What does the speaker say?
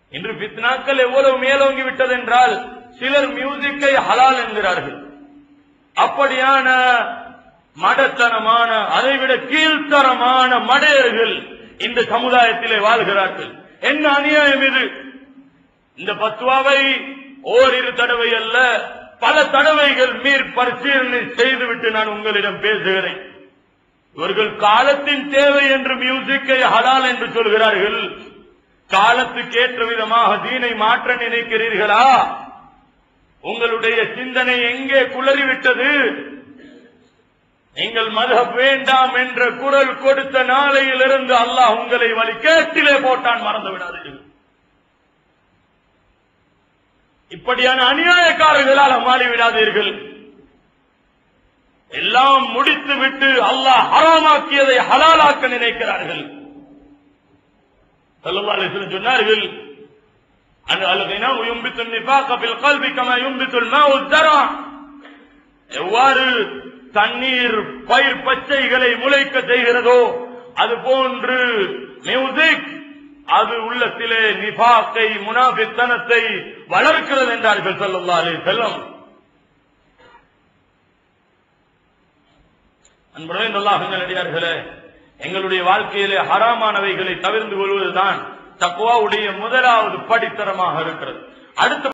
இன்று பித்னாக்கள் எவ்வளவு மேலோங்கி விட்டது என்றால் சிலர் மியூசிக்கை ஹலால் என்கிறார்கள் அப்படியான மடத்தனமான அதைவிட கீழ்த்தரமான மடையர்கள் இந்த சமுதாயத்திலே வாழ்கிறார்கள் என்ன அநியாயம் இது இந்த பத்துவாவை ஓரிரு தடவை அல்ல பல தடவைகள் மீர் பரிசீலனை செய்துவிட்டு நான் உங்களிடம் பேசுகிறேன் இவர்கள் காலத்தின் தேவை என்று மியூசிக்கை ஹலால் என்று சொல்கிறார்கள் காலத்துக்கு ஏற்ற விதமாக தீனை மாற்ற நினைக்கிறீர்களா உங்களுடைய சிந்தனை எங்கே குளறிவிட்டது நீங்கள் மதம் வேண்டாம் என்ற குரல் கொடுத்த நாளையிலிருந்து அல்லாஹ் உங்களை வழி கேட்டிலே போட்டான் மறந்து விடாதீர்கள் இப்படியான அநியாயக்காரர்களால் மாறி விடாதீர்கள் எல்லாம் முடித்து விட்டு அல்லாஹ் ஹராமாக்கியதை ஹலாலாக்க நினைக்கிறார்கள் ஸல்லல்லாஹு அலைஹி வஸல்லம் சொன்னார்கள் அன் அல்கினா யும்பித்து நிஃபாக பில் கல்பி கமா யும்பித்து அல் தரா எவ்வாறு தண்ணீர் பயிர் பச்சைகளை முளைக்க செய்கிறதோ அது போன்று மியூசிக் அது உள்ளத்திலே நிபாக்கை முனாபித்தனத்தை வளர்க்கிறது என்றார்கள் ஸல்லல்லாஹு அலைஹி வஸல்லம் அன்புடன் அல்லாஹ் அடியார்களே எங்களுடைய வாழ்க்கையிலே ஹராமானவைகளை தவிர்ந்து கொள்வதுதான் தக்குவாவுடைய முதலாவது படித்தரமாக இருக்கிறது அடுத்த